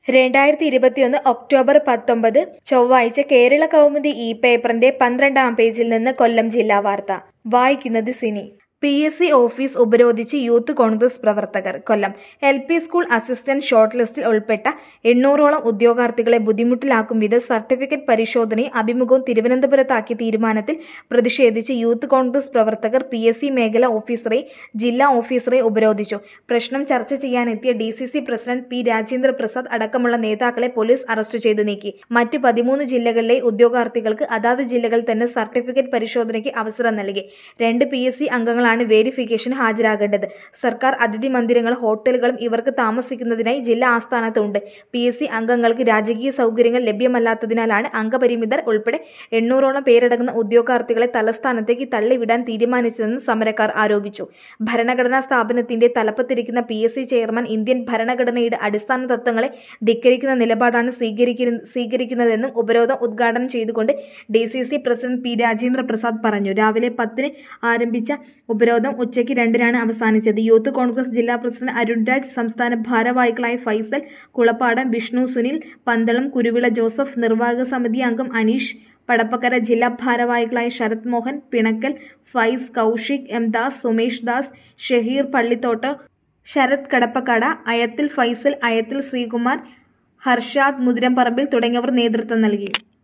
രണ്ടായിരത്തി ഇരുപത്തിയൊന്ന് ഒക്ടോബർ പത്തൊമ്പത് ചൊവ്വാഴ്ച കേരള കൗമുദി ഇ പേപ്പറിന്റെ പന്ത്രണ്ടാം പേജിൽ നിന്ന് കൊല്ലം ജില്ലാ വാർത്ത വായിക്കുന്നത് Sini P S C office ഉപരോധിച്ച് യൂത്ത് കോൺഗ്രസ് പ്രവർത്തകർ Kollam L P school assistant short ലിസ്റ്റിൽ ഉൾപ്പെട്ട എണ്ണൂറോളം ഉദ്യോഗാർത്ഥികളെ ബുദ്ധിമുട്ടിലാക്കും വിധം സർട്ടിഫിക്കറ്റ് പരിശോധനയും അഭിമുഖവും തിരുവനന്തപുരത്താക്കിയ തീരുമാനത്തിൽ പ്രതിഷേധിച്ച് യൂത്ത് കോൺഗ്രസ് പ്രവർത്തകർ പി എസ് സി മേഖല ഓഫീസറെ ജില്ലാ ഓഫീസറെ ഉപരോധിച്ചു പ്രശ്നം ചർച്ച ചെയ്യാനെത്തിയ D C C president P Rajendra Prasad അടക്കമുള്ള നേതാക്കളെ പോലീസ് അറസ്റ്റ് ചെയ്തു നീക്കി മറ്റ് പതിമൂന്ന് ജില്ലകളിലെ ഉദ്യോഗാർത്ഥികൾക്ക് അതാത് ജില്ലകളിൽ തന്നെ സർട്ടിഫിക്കറ്റ് പരിശോധനയ്ക്ക് അവസരം നൽകി രണ്ട് പി എസ് സി അംഗങ്ങളാണ് വേരിഫിക്കേഷൻ ഹാജരാകേണ്ടത് സർക്കാർ അതിഥി മന്ദിരങ്ങളും ഹോട്ടലുകളും ഇവർക്ക് താമസിക്കുന്നതിനായി ജില്ലാ ആസ്ഥാനത്ത് ഉണ്ട് പി എസ് സി അംഗങ്ങൾക്ക് രാജകീയ സൗകര്യങ്ങൾ ലഭ്യമല്ലാത്തതിനാലാണ് അംഗപരിമിതർ ഉൾപ്പെടെ എണ്ണൂറോളം പേരടങ്ങുന്ന ഉദ്യോഗാർത്ഥികളെ തലസ്ഥാനത്തേക്ക് തള്ളിവിടാൻ തീരുമാനിച്ചതെന്ന് സമരക്കാർ ആരോപിച്ചു ഭരണഘടനാ സ്ഥാപനത്തിന്റെ തലപ്പത്തിരിക്കുന്ന P S C chairman Indian ഭരണഘടനയുടെ അടിസ്ഥാന തത്വങ്ങളെ ധിക്കരിക്കുന്ന നിലപാടാണ് സ്വീകരിക്കുന്ന സ്വീകരിക്കുന്നതെന്നും ഉപരോധം ഉദ്ഘാടനം ചെയ്തുകൊണ്ട് D C C president P Rajendra Prasad പറഞ്ഞു രാവിലെ പത്തിന് ആരംഭിച്ച ഉപരോധം ഉച്ചയ്ക്ക് രണ്ടിനാണ് അവസാനിച്ചത് യൂത്ത് കോൺഗ്രസ് ജില്ലാ പ്രസിഡന്റ് അരുൺ രാജ് സംസ്ഥാന ഭാരവാഹികളായ ഫൈസൽ കുളപ്പാടം വിഷ്ണു സുനിൽ പന്തളം കുരുവിള ജോസഫ് നിർവാഹക സമിതി അംഗം അനീഷ് പടപ്പക്കര ജില്ലാ ഭാരവാഹികളായ ശരത് മോഹൻ പിണക്കൽ ഫൈസ് കൗശിക് എം ദാസ് സുമേഷ് ദാസ് ഷഹീർ പള്ളിത്തോട്ട് ശരത് കടപ്പക്കട അയത്തിൽ ഫൈസൽ അയത്തിൽ ശ്രീകുമാർ ഹർഷാദ് മുതിരംപറമ്പിൽ തുടങ്ങിയവർ നേതൃത്വം നൽകി